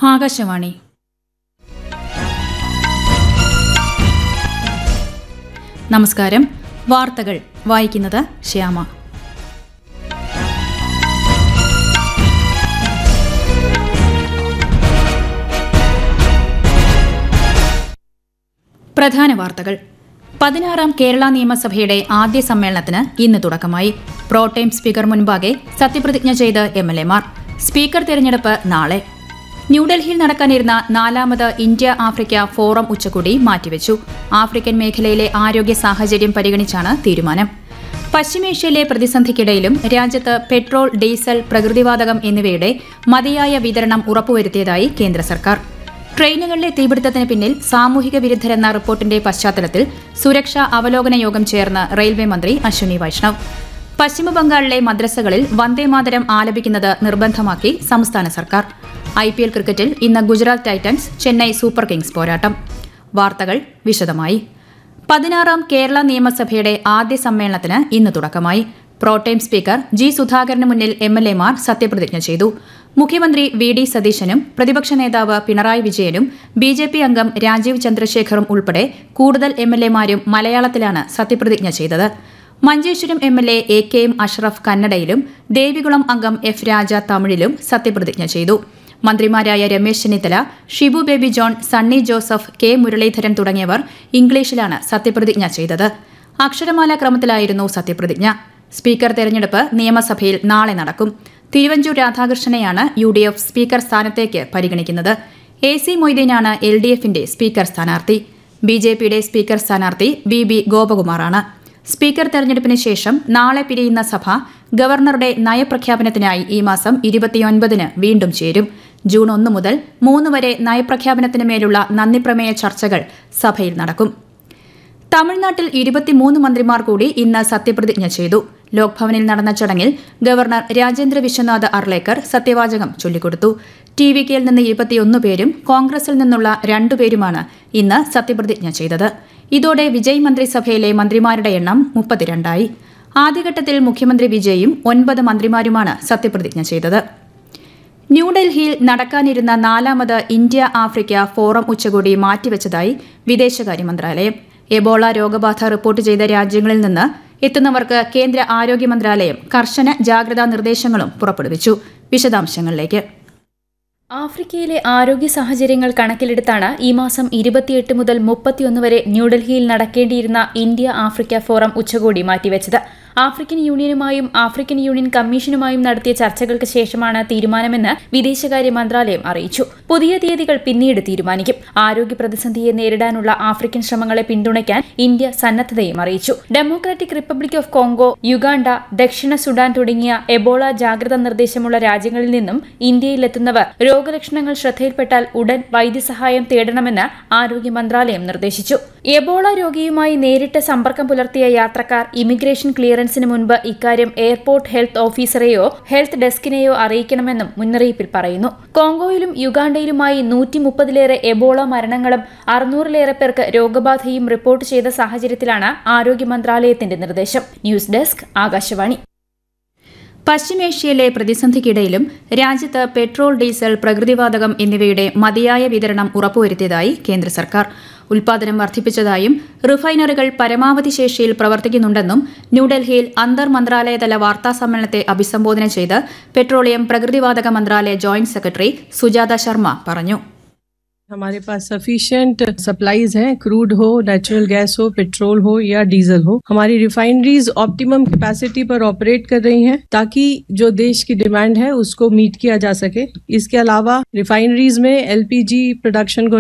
ആകാശവാണി നമസ്കാരം വാർത്തകൾ വായിക്കുന്നത് ശ്യാമ പ്രധാന വാർത്തകൾ പതിനാറാം കേരള നിയമസഭയുടെ ആദ്യ സമ്മേളനത്തിന് ഇന്ന് തുടക്കമായി പ്രോടൈം സ്പീക്കർ മുൻപാകെ സത്യപ്രതിജ്ഞ ചെയ്ത് എം എൽ എമാർ സ്പീക്കർ തെരഞ്ഞെടുപ്പ് നാളെ ന്യൂഡൽഹിയിൽ നടക്കാനിരുന്ന നാലാമത് ഇന്ത്യ ആഫ്രിക്ക ഫോറം ഉച്ചകോടി മാറ്റിവെച്ചു ആഫ്രിക്കൻ മേഖലയിലെ ആരോഗ്യ സാഹചര്യം പരിഗണിച്ചാണ് തീരുമാനം പശ്ചിമേഷ്യയിലെ പ്രതിസന്ധിക്കിടയിലും രാജ്യത്ത് പെട്രോൾ ഡീസൽ പ്രകൃതിവാതകം എന്നിവയുടെ മതിയായ വിതരണം ഉറപ്പുവരുത്തിയതായി കേന്ദ്ര സർക്കാർ ട്രെയിനുകളിലെ തീപിടുത്തത്തിന് പിന്നിൽ സാമൂഹിക വിരുദ്ധരെന്ന റിപ്പോർട്ടിന്റെ പശ്ചാത്തലത്തിൽ സുരക്ഷാ അവലോകന യോഗം ചേർന്ന് റെയിൽവേ മന്ത്രി അശ്വിനി വൈഷ്ണവ് പശ്ചിമബംഗാളിലെ മദ്രസകളിൽ വന്ദേമാതരം ആലപിക്കുന്നത് നിർബന്ധമാക്കി സംസ്ഥാന സർക്കാർ ഐ പി എൽ ക്രിക്കറ്റിൽ ഇന്ന് Gujarat titans Chennai super kings പോരാട്ടം വാർത്തകൾ വിശദമായി പതിനാറാം കേരള നിയമസഭയുടെ ആദ്യ സമ്മേളനത്തിന് ഇന്ന് തുടക്കമായി പ്രോടൈം സ്പീക്കർ ജി സുധാകരന് മുന്നിൽ എം എൽ എമാർ സത്യപ്രതിജ്ഞ ചെയ്തു മുഖ്യമന്ത്രി വി ഡി സതീശനും പ്രതിപക്ഷ നേതാവ് പിണറായി വിജയനും ബി ജെ പി അംഗം രാജീവ് ചന്ദ്രശേഖറും ഉൾപ്പെടെ കൂടുതൽ എം എൽ എമാരും മലയാളത്തിലാണ് സത്യപ്രതിജ്ഞ ചെയ്തത് Manjeshwaram M L A A K M Ashraf കന്നഡയിലും ദേവികുളം അംഗം എഫ് രാജ തമിഴിലും സത്യപ്രതിജ്ഞ ചെയ്തു മന്ത്രിമാരായ രമേശ് ചെന്നിത്തല ഷിബു ബേബി ജോൺ സണ്ണി ജോസഫ് കെ മുരളീധരൻ തുടങ്ങിയവർ ഇംഗ്ലീഷിലാണ് സത്യപ്രതിജ്ഞ ചെയ്തത് അക്ഷരമാല ക്രമത്തിലായിരുന്നു സത്യപ്രതിജ്ഞ സ്പീക്കർ തെരഞ്ഞെടുപ്പ് നിയമസഭയിൽ നാളെ നടക്കും തിരുവഞ്ചൂർ രാധാകൃഷ്ണനെയാണ് യു ഡി എഫ് സ്പീക്കർ സ്ഥാനത്തേക്ക് പരിഗണിക്കുന്നത് എ സി മൊയ്തീനാണ് എൽ ഡി എഫിന്റെ സ്പീക്കർ സ്ഥാനാർത്ഥി ബി ജെ പിയുടെ സ്പീക്കർ സ്ഥാനാർത്ഥി ബി ബി ഗോപകുമാറാണ് സ്പീക്കർ തെരഞ്ഞെടുപ്പിന് ശേഷം നാളെ പിരിയുന്ന സഭ ഗവർണറുടെ നയപ്രഖ്യാപനത്തിനായി ഈ മാസം ഇരുപത്തിയൊൻപതിന് വീണ്ടും ചേരും ജൂൺ ഒന്ന് മുതൽ മൂന്ന് വരെ നയപ്രഖ്യാപനത്തിന് മേലുള്ള നന്ദിപ്രമേയ ചർച്ചകൾ സഭയിൽ നടക്കും തമിഴ്നാട്ടിൽ ഇരുപത്തിമൂന്ന് മന്ത്രിമാർ കൂടി ഇന്ന് സത്യപ്രതിജ്ഞ ചെയ്തു ലോക്ഭവനിൽ നടന്ന ചടങ്ങിൽ ഗവർണർ രാജേന്ദ്ര വിശ്വനാഥ് അർലേക്കർ സത്യവാചകം ചൊല്ലിക്കൊടുത്തു ടി വി കെയിൽ നിന്ന് ഇരുപത്തിയൊന്ന് പേരും കോൺഗ്രസിൽ നിന്നുള്ള രണ്ടുപേരുമാണ് ഇന്ന് സത്യപ്രതിജ്ഞ ചെയ്തത് ഇതോടെ വിജയ് മന്ത്രിസഭയിലെ മന്ത്രിമാരുടെ എണ്ണം മുപ്പത്തിരണ്ടായി ആദ്യഘട്ടത്തിൽ മുഖ്യമന്ത്രി വിജയും ഒൻപത് മന്ത്രിമാരുമാണ് സത്യപ്രതിജ്ഞ ചെയ്തത് ന്യൂഡൽഹിയിൽ നടക്കാനിരുന്ന നാലാമത് ഇന്ത്യ ആഫ്രിക്ക ഫോറം ഉച്ചകോടി മാറ്റിവെച്ചതായി വിദേശകാര്യ മന്ത്രാലയം എബോള രോഗബാധ റിപ്പോർട്ട് ചെയ്ത രാജ്യങ്ങളിൽ നിന്ന് എത്തുന്നവർക്ക് കേന്ദ്ര ആരോഗ്യ മന്ത്രാലയം കർശന ജാഗ്രതാ നിർദ്ദേശങ്ങളും പുറപ്പെടുവിച്ചു വിശദാംശങ്ങളിലേക്ക് ആഫ്രിക്കയിലെ ആരോഗ്യ സാഹചര്യങ്ങൾ കണക്കിലെടുത്താണ് ഈ മാസം ഇരുപത്തിയെട്ട് മുതൽ മുപ്പത്തിയൊന്ന് വരെ ന്യൂഡൽഹിയിൽ നടക്കേണ്ടിയിരുന്ന ഇന്ത്യ ആഫ്രിക്ക ഫോറം ഉച്ചകോടി മാറ്റിവെച്ചത് ആഫ്രിക്കൻ യൂണിയനുമായും ആഫ്രിക്കൻ യൂണിയൻ കമ്മീഷനുമായും നടത്തിയ ചർച്ചകൾക്ക് ശേഷമാണ് തീരുമാനമെന്ന് വിദേശകാര്യ മന്ത്രാലയം അറിയിച്ചു പുതിയ തീയതികൾ പിന്നീട് തീരുമാനിക്കും ആരോഗ്യ പ്രതിസന്ധിയെ നേരിടാനുള്ള ആഫ്രിക്കൻ ശ്രമങ്ങളെ പിന്തുണയ്ക്കാൻ ഇന്ത്യ സന്നദ്ധതയും അറിയിച്ചു democratic republic of Congo Uganda ദക്ഷിണ സുഡാൻ തുടങ്ങിയ എബോള ജാഗ്രതാ നിർദ്ദേശമുള്ള രാജ്യങ്ങളിൽ നിന്നും ഇന്ത്യയിലെത്തുന്നവർ രോഗലക്ഷണങ്ങൾ ശ്രദ്ധയിൽപ്പെട്ടാൽ ഉടൻ വൈദ്യസഹായം തേടണമെന്ന് ആരോഗ്യ മന്ത്രാലയം നിർദ്ദേശിച്ചു എബോള രോഗിയുമായി നേരിട്ട് സമ്പർക്കം പുലർത്തിയ യാത്രക്കാർ ഇമിഗ്രേഷൻ ക്ലിയറൻസിന് മുൻപ് ഇക്കാര്യം എയർപോർട്ട് ഹെൽത്ത് ഓഫീസറെയോ ഹെൽത്ത് ഡെസ്കിനെയോ അറിയിക്കണമെന്നും മുന്നറിയിപ്പിൽ പറയുന്നു കോങ്കോയിലും യുഗാണ്ടയിലുമായി നൂറ്റി മുപ്പതിലേറെ എബോള മരണങ്ങളും അറുന്നൂറിലേറെ പേർക്ക് രോഗബാധയും റിപ്പോർട്ട് ചെയ്ത സാഹചര്യത്തിലാണ് ആരോഗ്യ മന്ത്രാലയത്തിന്റെ നിർദ്ദേശം ന്യൂസ് ഡെസ്ക് ആകാശവാണി പശ്ചിമേഷ്യയിലെ പ്രതിസന്ധിക്കിടയിലും രാജ്യത്ത് പെട്രോൾ ഡീസൽ പ്രകൃതിവാതകം എന്നിവയുടെ മതിയായ വിതരണം ഉറപ്പുവരുത്തിയതായി കേന്ദ്ര സർക്കാർ ഉൽപാദനം വർദ്ധിപ്പിച്ചതായും റിഫൈനറികൾ പരമാവധി ശേഷിയിൽ പ്രവർത്തിക്കുന്നുണ്ടെന്നും ന്യൂഡൽഹിയിൽ അന്തർ മന്ത്രാലയതല വാർത്താ സമ്മേളനത്തെ അഭിസംബോധന ചെയ്ത് പെട്രോളിയം പ്രകൃതിവാതക മന്ത്രാലയ ജോയിന്റ് സെക്രട്ടറി സുജാത ശർമ്മ പറഞ്ഞു हमारे पास सफिशिएंट सप्लाईज हैं क्रूड हो नेचुरल गैस हो पेट्रोल हो या डीजल हो हमारी रिफाइनरीज ऑप्टिमम कैपेसिटी पर ऑपरेट कर रही हैं ताकि जो देश की डिमांड है उसको मीट किया जा सके इसके अलावा रिफाइनरीज में एलपीजी प्रोडक्शन को